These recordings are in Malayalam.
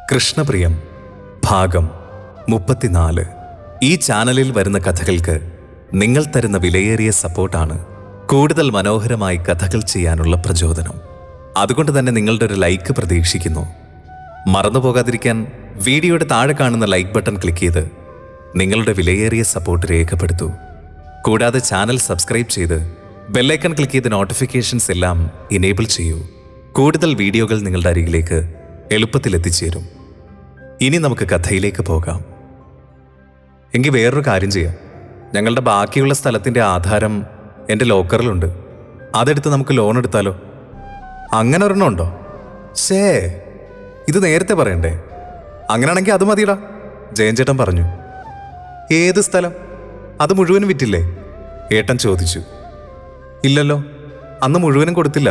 കൃഷ്ണപ്രിയം ഭാഗം മുപ്പത്തിനാല് ഈ ചാനലിൽ വരുന്ന കഥകൾക്ക് നിങ്ങൾ തരുന്ന വിലയേറിയ സപ്പോർട്ടാണ് കൂടുതൽ മനോഹരമായി കഥകൾ ചെയ്യാനുള്ള പ്രചോദനം അതുകൊണ്ട് തന്നെ നിങ്ങളുടെ ഒരു ലൈക്ക് പ്രതീക്ഷിക്കുന്നു മറന്നു പോകാതിരിക്കാൻ വീഡിയോയുടെ താഴെ കാണുന്ന ലൈക്ക് ബട്ടൺ ക്ലിക്ക് ചെയ്ത് നിങ്ങളുടെ വിലയേറിയ സപ്പോർട്ട് രേഖപ്പെടുത്തൂ കൂടാതെ ചാനൽ സബ്സ്ക്രൈബ് ചെയ്ത് ബെല്ലൈക്കൺ ക്ലിക്ക് ചെയ്ത് നോട്ടിഫിക്കേഷൻസ് എല്ലാം ഇനേബിൾ ചെയ്യൂ കൂടുതൽ വീഡിയോകൾ നിങ്ങളുടെ അരികിലേക്ക് എളുപ്പത്തിൽ എത്തിച്ചേരും ഇനി നമുക്ക് കഥയിലേക്ക് പോകാം എങ്കിൽ വേറൊരു കാര്യം ചെയ്യാം ഞങ്ങളുടെ ബാക്കിയുള്ള സ്ഥലത്തിൻ്റെ ആധാരം എൻ്റെ ലോക്കറിലുണ്ട് അതെടുത്ത് നമുക്ക് ലോൺ എടുത്താലോ അങ്ങനെ ഒരെണ്ണം ഉണ്ടോ ശേ ഇത് നേരത്തെ പറയണ്ടേ അങ്ങനെയാണെങ്കിൽ അത് മതിയടാ ജയൻ ചേട്ടൻ പറഞ്ഞു ഏത് സ്ഥലം അത് മുഴുവനും വിറ്റില്ലേ ഏട്ടൻ ചോദിച്ചു ഇല്ലല്ലോ അന്ന് മുഴുവനും കൊടുത്തില്ല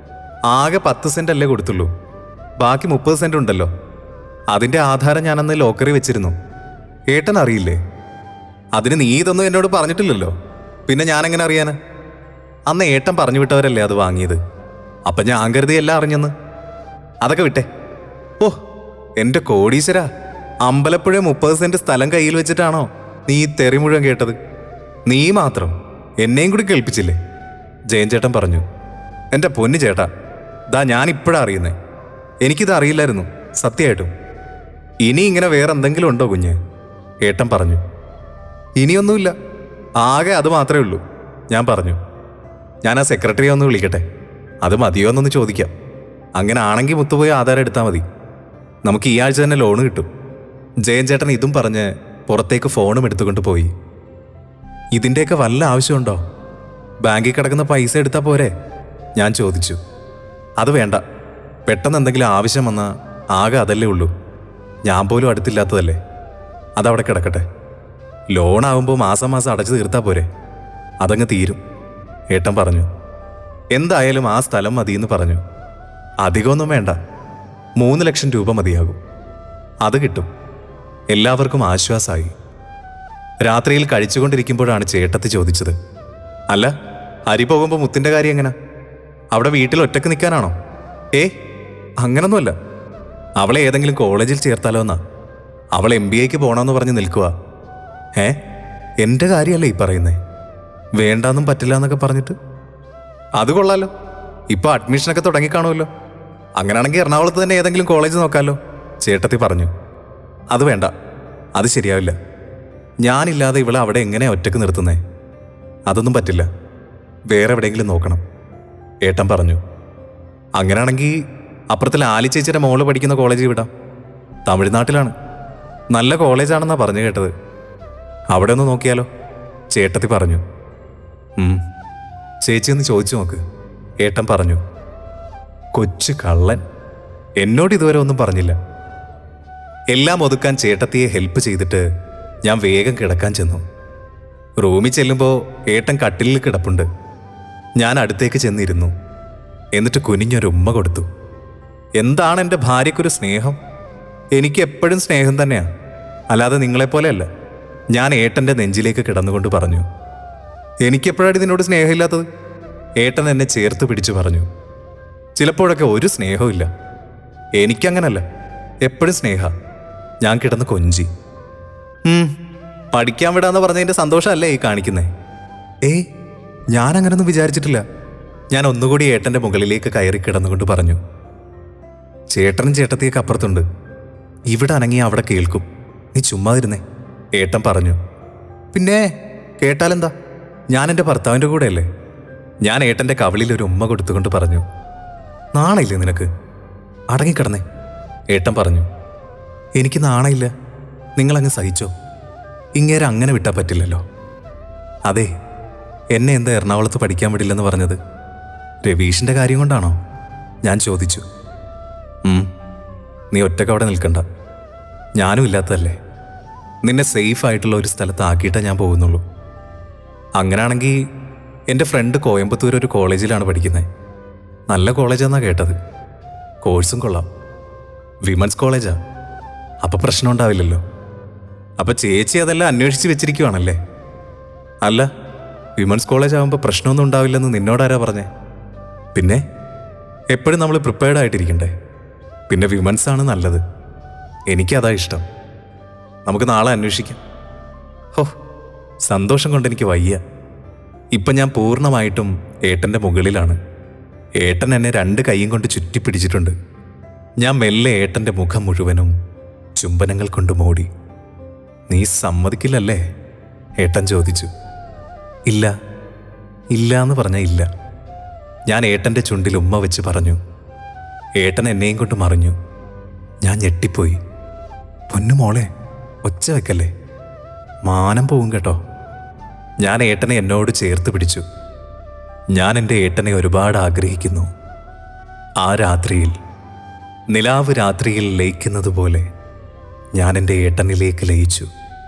ആകെ പത്ത് സെന്റ് അല്ലേ കൊടുത്തുള്ളൂ ബാക്കി മുപ്പത് സെന്റ് ഉണ്ടല്ലോ അതിന്റെ ആധാരം ഞാനന്ന് ലോക്കറി വെച്ചിരുന്നു ഏട്ടൻ അറിയില്ലേ അതിന് നീ ഇതൊന്നും എന്നോട് പറഞ്ഞിട്ടില്ലല്ലോ പിന്നെ ഞാൻ എങ്ങനെ അറിയാന് അന്ന് ഏട്ടൻ പറഞ്ഞു വിട്ടവരല്ലേ അത് വാങ്ങിയത് അപ്പൊ ഞാൻ കരുതി എല്ലാം അറിഞ്ഞെന്ന് അതൊക്കെ വിട്ടെ ഓ എന്റെ കോടീശ്വര അമ്പലപ്പുഴ മുപ്പത് സെന്റ് സ്ഥലം കയ്യിൽ വെച്ചിട്ടാണോ നീ ഈ തെറി മുഴുവൻ കേട്ടത് നീ മാത്രം എന്നെയും കൂടി കേൾപ്പിച്ചില്ലേ ജയൻ ചേട്ടൻ പറഞ്ഞു എന്റെ പൊന്നു ചേട്ടാ ദാ ഞാൻ ഇപ്പോഴാ അറിയുന്നേ എനിക്കിത് അറിയില്ലായിരുന്നു സത്യമായിട്ടും ഇനി ഇങ്ങനെ വേറെ എന്തെങ്കിലും ഉണ്ടോ കുഞ്ഞ് ഏട്ടൻ പറഞ്ഞു ഇനിയൊന്നുമില്ല ആകെ അത് മാത്രമേ ഉള്ളൂ ഞാൻ പറഞ്ഞു ഞാൻ ആ സെക്രട്ടറിയെ ഒന്ന് വിളിക്കട്ടെ അത് മതിയോ എന്നൊന്ന് ചോദിക്കാം അങ്ങനെ ആണെങ്കിൽ മുത്തുപോയി ആധാരം എടുത്താൽ മതി നമുക്ക് ഈ ആഴ്ച തന്നെ ലോണ് കിട്ടും ജയൻ ചേട്ടൻ ഇതും പറഞ്ഞ് പുറത്തേക്ക് ഫോണും എടുത്തുകൊണ്ട് പോയി ഇതിൻ്റെയൊക്കെ വല്ല ആവശ്യമുണ്ടോ ബാങ്കിൽ കിടക്കുന്ന പൈസ എടുത്താൽ പോരെ ഞാൻ ചോദിച്ചു അത് വേണ്ട പെട്ടെന്ന് എന്തെങ്കിലും ആവശ്യം വന്നാൽ ആകെ അതല്ലേ ഉള്ളൂ ഞാൻ പോലും അടുത്തില്ലാത്തതല്ലേ അതവിടെ കിടക്കട്ടെ ലോണാവുമ്പോൾ മാസം മാസം അടച്ചു തീർത്താൽ പോരെ അതങ്ങ് തീരും ഏട്ടൻ പറഞ്ഞു എന്തായാലും ആ സ്ഥലം മതിയെന്ന് പറഞ്ഞു അധികമൊന്നും വേണ്ട മൂന്ന് ലക്ഷം രൂപ മതിയാകും അത് കിട്ടും എല്ലാവർക്കും ആശ്വാസമായി രാത്രിയിൽ കഴിച്ചുകൊണ്ടിരിക്കുമ്പോഴാണ് ചേട്ടത്തി ചോദിച്ചത് അല്ല ഹരി പോകുമ്പോൾ മുത്തിന്റെ കാര്യം എങ്ങനെ അവിടെ വീട്ടിൽ ഒറ്റക്ക് നിൽക്കാനാണോ ഏ അങ്ങനൊന്നുമല്ല അവളെ ഏതെങ്കിലും കോളേജിൽ ചേർത്താലോ എന്നാ അവൾ എം ബി എക്ക് പോകണമെന്ന് പറഞ്ഞ് നിൽക്കുക ഏ എൻ്റെ കാര്യമല്ലേ ഈ പറയുന്നേ വേണ്ടാന്നും പറ്റില്ല എന്നൊക്കെ പറഞ്ഞിട്ട് അത് കൊള്ളാലോ ഇപ്പൊ അഡ്മിഷനൊക്കെ തുടങ്ങിക്കാണുമല്ലോ അങ്ങനെയാണെങ്കിൽ എറണാകുളത്ത് തന്നെ ഏതെങ്കിലും കോളേജ് നോക്കാമല്ലോ ചേട്ടത്തി പറഞ്ഞു അത് വേണ്ട അത് ശരിയാവില്ല ഞാനില്ലാതെ ഇവളെ അവിടെ എങ്ങനെ ഒറ്റക്ക് നിർത്തുന്നേ അതൊന്നും പറ്റില്ല വേറെ എവിടെയെങ്കിലും നോക്കണം ഏട്ടൻ പറഞ്ഞു അങ്ങനെയാണെങ്കിൽ അപ്പുറത്തിൽ ആലി ചേച്ചിയുടെ മോള് പഠിക്കുന്ന കോളേജിൽ വിടാം തമിഴ്നാട്ടിലാണ് നല്ല കോളേജാണെന്നാ പറഞ്ഞു കേട്ടത് അവിടെ ഒന്ന് നോക്കിയാലോ ചേട്ടത്തി പറഞ്ഞു ഉം. ചേച്ചി ഒന്ന് ചോദിച്ചു നോക്ക് ഏട്ടൻ പറഞ്ഞു കൊച്ചു കള്ളൻ എന്നോട് ഇതുവരെ ഒന്നും പറഞ്ഞില്ല എല്ലാം ഒതുക്കാൻ ചേട്ടത്തിയെ ഹെൽപ്പ് ചെയ്തിട്ട് ഞാൻ വേഗം കിടക്കാൻ ചെന്നു റൂമിൽ ചെല്ലുമ്പോൾ ഏട്ടൻ കട്ടിലിൽ കിടപ്പുണ്ട് ഞാൻ അടുത്തേക്ക് ചെന്നിരുന്നു എന്നിട്ട് കുനിഞ്ഞൊരു ഉമ്മ കൊടുത്തു എന്താണ് എൻ്റെ ഭാര്യയ്ക്കൊരു സ്നേഹം എനിക്ക് എപ്പോഴും സ്നേഹം തന്നെയാ അല്ലാതെ നിങ്ങളെപ്പോലെയല്ല ഞാൻ ഏട്ടൻ്റെ നെഞ്ചിലേക്ക് കിടന്നുകൊണ്ട് പറഞ്ഞു എനിക്കെപ്പോഴാണ് ഇതിനോട് സ്നേഹമില്ലാത്തത് ഏട്ടൻ എന്നെ ചേർത്ത് പിടിച്ചു പറഞ്ഞു ചിലപ്പോഴൊക്കെ ഒരു സ്നേഹവും ഇല്ല എനിക്കങ്ങനല്ല എപ്പോഴും സ്നേഹ ഞാൻ കിടന്ന് കൊഞ്ചി ഉം, പഠിക്കാൻ വിടാന്ന് പറഞ്ഞതിന്റെ സന്തോഷമല്ലേ ഈ കാണിക്കുന്നേ ഏയ് ഞാൻ അങ്ങനൊന്നും വിചാരിച്ചിട്ടില്ല ഞാൻ ഒന്നുകൂടി ഏട്ടന്റെ മുകളിലേക്ക് കയറി കിടന്നുകൊണ്ട് പറഞ്ഞു ചേട്ടനും ചേട്ടത്തിയൊക്കെ അപ്പുറത്തുണ്ട് ഇവിടെ അനങ്ങി അവിടെ കേൾക്കും നീ ചുമ്മാതിരുന്നേ ഏട്ടൻ പറഞ്ഞു പിന്നെ കേട്ടാലെന്താ ഞാൻ എൻ്റെ ഭർത്താവിൻ്റെ കൂടെയല്ലേ ഞാൻ ഏട്ടൻ്റെ കവിളിൽ ഒരു ഉമ്മ കൊടുത്തുകൊണ്ട് പറഞ്ഞു നാണയില്ലേ നിനക്ക് അടങ്ങിക്കിടന്നേ ഏട്ടൻ പറഞ്ഞു എനിക്ക് നാണയില്ല നിങ്ങളങ്ങ് സഹിച്ചോ ഇങ്ങേരെ അങ്ങനെ വിട്ടാൽ പറ്റില്ലല്ലോ അതെ എന്നെ എന്താ എറണാകുളത്ത് പഠിക്കാൻ വിടില്ലെന്ന് പറഞ്ഞത് രവീഷിൻ്റെ കാര്യം കൊണ്ടാണോ ഞാൻ ചോദിച്ചു ഉം, നീ ഒറ്റക്ക് അവിടെ നിൽക്കണ്ട ഞാനും ഇല്ലാത്തതല്ലേ നിന്നെ സേഫ് ആയിട്ടുള്ള ഒരു സ്ഥലത്ത് ആക്കിയിട്ടേ ഞാൻ പോകുന്നുള്ളൂ അങ്ങനെയാണെങ്കിൽ എൻ്റെ ഫ്രണ്ട് കോയമ്പത്തൂർ ഒരു കോളേജിലാണ് പഠിക്കുന്നത് നല്ല കോളേജാന്നാ കേട്ടത് കോഴ്സും കൊള്ളാം വിമൻസ് കോളേജാ അപ്പൊ പ്രശ്നം ഉണ്ടാവില്ലല്ലോ അപ്പൊ ചേച്ചി അതെല്ലാം അന്വേഷിച്ച് വെച്ചിരിക്കുവാണല്ലേ അല്ല വിമൻസ് കോളേജ് ആകുമ്പോൾ പ്രശ്നമൊന്നും ഉണ്ടാവില്ലെന്ന് നിന്നോടാരാ പറഞ്ഞേ പിന്നെ എപ്പോഴും നമ്മൾ പ്രിപ്പയർഡ് ആയിട്ടിരിക്കണ്ടേ പിന്നെ വിമൻസ് ആണ് നല്ലത് എനിക്കതാ ഇഷ്ടം നമുക്ക് നാളെ അന്വേഷിക്കാം ഹോ സന്തോഷം കൊണ്ട് എനിക്ക് വയ്യ ഇപ്പം ഞാൻ പൂർണ്ണമായിട്ടും ഏട്ടൻ്റെ മുകളിലാണ് ഏട്ടൻ എന്നെ രണ്ട് കൈയും കൊണ്ട് ചുറ്റിപ്പിടിച്ചിട്ടുണ്ട് ഞാൻ മെല്ലെ ഏട്ടൻ്റെ മുഖം മുഴുവനും ചുംബനങ്ങൾ കൊണ്ട് മൂടി നീ സമ്മതിക്കില്ലല്ലേ ഏട്ടൻ ചോദിച്ചു ഇല്ല ഇല്ല എന്ന് പറഞ്ഞാൽ ഇല്ല ഞാൻ ഏട്ടൻ്റെ ചുണ്ടിൽ ഉമ്മ വെച്ച് പറഞ്ഞു ഏട്ടൻ എന്നെയും കൊണ്ട് മറിഞ്ഞു ഞാൻ ഞെട്ടിപ്പോയി പൊന്നു മോളെ ഒച്ച വെക്കല്ലേ മാനം പോവും കേട്ടോ ഞാൻ ഏട്ടനെ എന്നോട് ചേർത്ത് പിടിച്ചു ഞാൻ എൻ്റെ ഏട്ടനെ ഒരുപാട് ആഗ്രഹിക്കുന്നു ആ രാത്രിയിൽ നിലാവ് രാത്രിയിൽ ലയിക്കുന്നത് പോലെ ഞാൻ എൻ്റെ ഏട്ടനിലേക്ക് ലയിച്ചു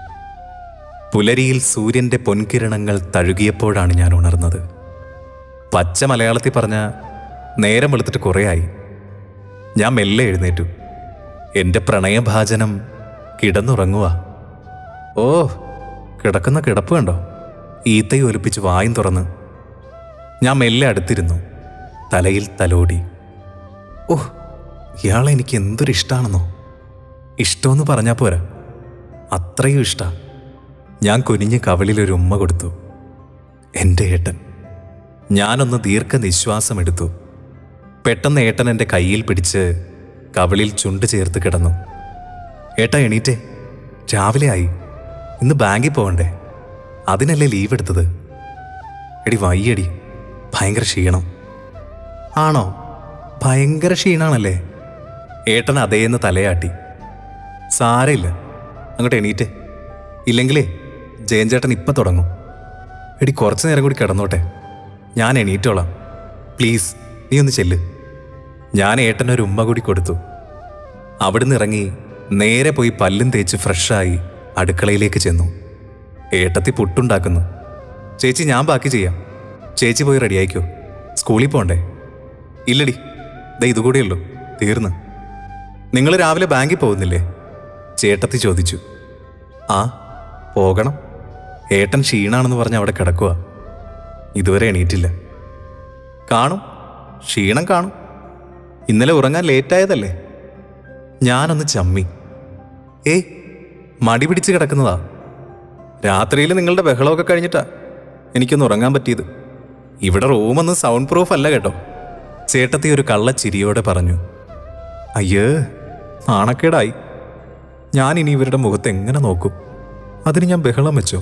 പുലരിയിൽ സൂര്യൻ്റെ പൊൻകിരണങ്ങൾ തഴുകിയപ്പോഴാണ് ഞാൻ ഉണർന്നത് പച്ച മലയാളത്തിൽ പറഞ്ഞ നേരം വെളുത്തിട്ട് കുറേയായി ഞാൻ മെല്ലെ എഴുന്നേറ്റു എൻ്റെ പ്രണയഭാജനം കിടന്നുറങ്ങുക ഓ കിടക്കുന്ന കിടപ്പ് കണ്ടോ ഈത്തയും ഒലിപ്പിച്ച് വായും തുറന്ന് ഞാൻ മെല്ലെ അടുത്തിരുന്നു തലയിൽ തലോടി ഓ ഇയാളെ എനിക്ക് എന്തൊരു ഇഷ്ടമാണെന്നോ ഇഷ്ടമെന്ന് പറഞ്ഞാൽ പോരാ അത്രയും ഇഷ്ട ഞാൻ കുനിഞ്ഞ് കവിളിലൊരു ഉമ്മ കൊടുത്തു എൻ്റെ ഏട്ടൻ ഞാനൊന്ന് ദീർഘനിശ്വാസം എടുത്തു പെട്ടെന്ന് ഏട്ടൻ എൻ്റെ കയ്യിൽ പിടിച്ച് കവിളിൽ ചുണ്ട് ചേർത്ത് കിടന്നു ഏട്ടാ എണീറ്റേ രാവിലെ ആയി ഇന്ന് ബാങ്കിൽ പോകണ്ടേ അതിനല്ലേ ലീവ് എടുത്തത് എടി വയ്യടി ഭയങ്കര ക്ഷീണം ആണോ ഭയങ്കര ക്ഷീണാണല്ലേ ഏട്ടൻ അതേന്ന് തലയാട്ടി സാരയില്ല അങ്ങോട്ട് എണീറ്റേ ഇല്ലെങ്കിലേ ജയൻ ചേട്ടൻ ഇപ്പം തുടങ്ങും എടി കുറച്ച് നേരം കൂടി കിടന്നോട്ടെ ഞാൻ എണീറ്റോളാം പ്ലീസ് നീ ഒന്ന് ചെല്ല് ഞാൻ ഏട്ടനൊരു ഉമ്മ കൂടി കൊടുത്തു അവിടുന്ന് ഇറങ്ങി നേരെ പോയി പല്ലും തേച്ച് ഫ്രഷായി അടുക്കളയിലേക്ക് ചെന്നു ഏട്ടത്തി പുട്ടുണ്ടാക്കുന്നു ചേച്ചി ഞാൻ ബാക്കി ചെയ്യാം ചേച്ചി പോയി റെഡിയായിക്കോ സ്കൂളിൽ പോണ്ടേ ഇല്ലടി ദേ ഇതുകൂടെയുള്ളൂ തീർന്ന് നിങ്ങൾ രാവിലെ ബാങ്കിൽ പോകുന്നില്ലേ ചേട്ടത്തി ചോദിച്ചു ആ പോകണം ഏട്ടൻ ക്ഷീണാണെന്ന് പറഞ്ഞ് അവിടെ കിടക്കുക ഇതുവരെ എണീറ്റില്ല കാണും ക്ഷീണം കാണും ഇന്നലെ ഉറങ്ങാൻ ലേറ്റായതല്ലേ ഞാനൊന്ന് ചമ്മി ഏയ് മടി പിടിച്ച് കിടക്കുന്നതാ രാത്രിയിൽ നിങ്ങളുടെ ബഹളമൊക്കെ കഴിഞ്ഞിട്ടാ എനിക്കൊന്ന് ഉറങ്ങാൻ പറ്റിയത് ഇവിടെ റൂമൊന്നും സൗണ്ട് പ്രൂഫ് അല്ല കേട്ടോ ചേട്ടത്തി ഒരു കള്ളച്ചിരിയോടെ പറഞ്ഞു അയ്യേ നാണക്കേടായി ഞാൻ ഇനി ഇവരുടെ മുഖത്ത് എങ്ങനെ നോക്കും അതിന് ഞാൻ ബഹളം വെച്ചോ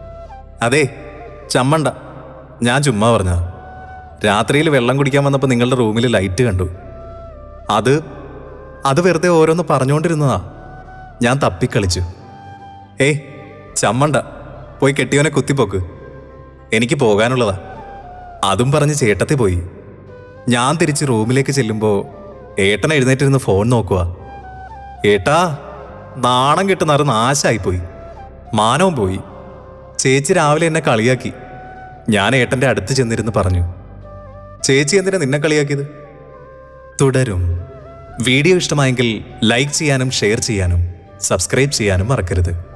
അതെ ചമ്മണ്ട ഞാൻ ചുമ്മാ പറഞ്ഞതാ രാത്രിയിൽ വെള്ളം കുടിക്കാൻ വന്നപ്പോൾ നിങ്ങളുടെ റൂമിൽ ലൈറ്റ് കണ്ടു അത് അത് വെറുതെ ഓരോന്ന് പറഞ്ഞുകൊണ്ടിരുന്നതാ ഞാൻ തപ്പിക്കളിച്ചു ഏയ് ചമ്മണ്ട പോയി കെട്ടിയവനെ കുത്തിപ്പോക്ക് എനിക്ക് പോകാനുള്ളതാ അതും പറഞ്ഞ് ചേട്ടത്തി പോയി ഞാൻ തിരിച്ച് റൂമിലേക്ക് ചെല്ലുമ്പോൾ ഏട്ടൻ എഴുന്നേറ്റിരുന്ന് ഫോൺ നോക്കുക ഏട്ടാ നാണം കിട്ടുന്ന അത് നാശായിപ്പോയി മാനവും പോയി ചേച്ചി രാവിലെ എന്നെ കളിയാക്കി ഞാൻ ഏട്ടൻ്റെ അടുത്ത് ചെന്നിരുന്ന് പറഞ്ഞു ചേച്ചി എന്തിനാ നിന്നെ കളിയാക്കിയത് തുടരും വീഡിയോ ഇഷ്ടമായെങ്കിൽ ലൈക്ക് ചെയ്യാനും ഷെയർ ചെയ്യാനും സബ്സ്ക്രൈബ് ചെയ്യാനും മറക്കരുത്